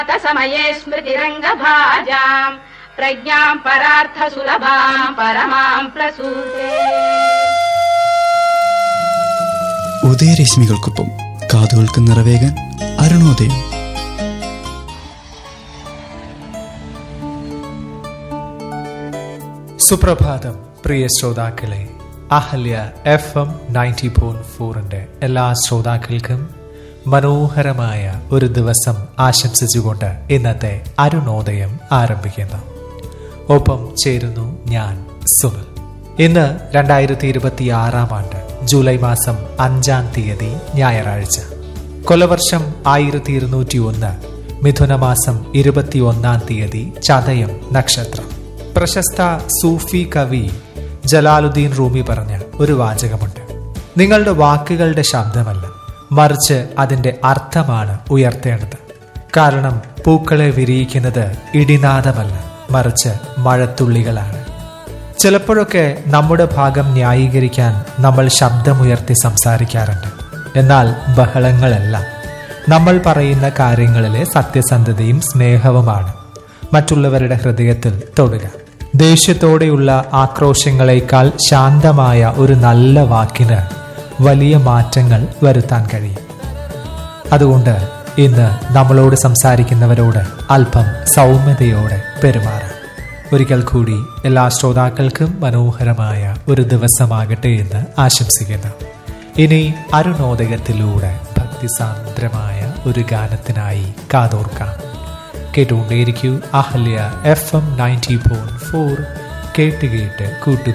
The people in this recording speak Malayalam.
समये स्मृतिरङ्गभाजाम् प्रज्ञाम् परार्थसुलभाम् परमाम् प्रसूते ഉദയരശ്മികൾക്കൊപ്പം കാതുകൾക്ക് നിറവേകാൻ അരുണോദയം സുപ്രഭാതം പ്രിയ ശ്രോതാക്കളെ അഹല്യ എഫ് എം നയൻറ്റി പോയിന്റ് ഫോറിന്റെ എല്ലാ ശ്രോതാക്കൾക്കും മനോഹരമായ ഒരു ദിവസം ആശംസിച്ചുകൊണ്ട് ഇന്നത്തെ അരുണോദയം ആരംഭിക്കുന്നു ഒപ്പം ചേരുന്നു ഞാൻ സുനിൽ ഇന്ന് രണ്ടായിരത്തി ഇരുപത്തി ആറാം ആണ്ട് ജൂലൈ മാസം അഞ്ചാം തീയതി ഞായറാഴ്ച കൊലവർഷം ആയിരത്തി ഇരുന്നൂറ്റി ഒന്ന് മിഥുനമാസം ഇരുപത്തി ഒന്നാം തീയതി ചതയം നക്ഷത്രം പ്രശസ്ത സൂഫി കവി ജലാലുദ്ദീൻ റൂമി പറഞ്ഞ ഒരു വാചകമുണ്ട് നിങ്ങളുടെ വാക്കുകളുടെ ശബ്ദമല്ല മറിച്ച് അതിന്റെ അർത്ഥമാണ് ഉയർത്തേണ്ടത് കാരണം പൂക്കളെ വിരിയിക്കുന്നത് ഇടിനാദമല്ല മറിച്ച് മഴത്തുള്ളികളാണ് ചിലപ്പോഴൊക്കെ നമ്മുടെ ഭാഗം ന്യായീകരിക്കാൻ നമ്മൾ ശബ്ദമുയർത്തി സംസാരിക്കാറുണ്ട് എന്നാൽ ബഹളങ്ങളെല്ലാം നമ്മൾ പറയുന്ന കാര്യങ്ങളിലെ സത്യസന്ധതയും സ്നേഹവുമാണ് മറ്റുള്ളവരുടെ ഹൃദയത്തിൽ തൊടുക ദേഷ്യത്തോടെയുള്ള ആക്രോശങ്ങളെക്കാൾ ശാന്തമായ ഒരു നല്ല വാക്കിന് വലിയ മാറ്റങ്ങൾ വരുത്താൻ കഴിയും അതുകൊണ്ട് ഇന്ന് നമ്മളോട് സംസാരിക്കുന്നവരോട് അല്പം സൗമ്യതയോടെ പെരുമാറാം ഒരിക്കൽ കൂടി എല്ലാ ശ്രോതാക്കൾക്കും മനോഹരമായ ഒരു ദിവസമാകട്ടെ എന്ന് ആശംസിക്കുന്നു ഇനി അരുണോദയത്തിലൂടെ ഭക്തിസാന്ദ്രമായ ഒരു ഗാനത്തിനായി കാതോർക്കാം കേട്ടുകൊണ്ടേയിരിക്കൂ Ahalya FM ninety point four ഫോർ കേട്ട് കേട്ട് കൂട്ടു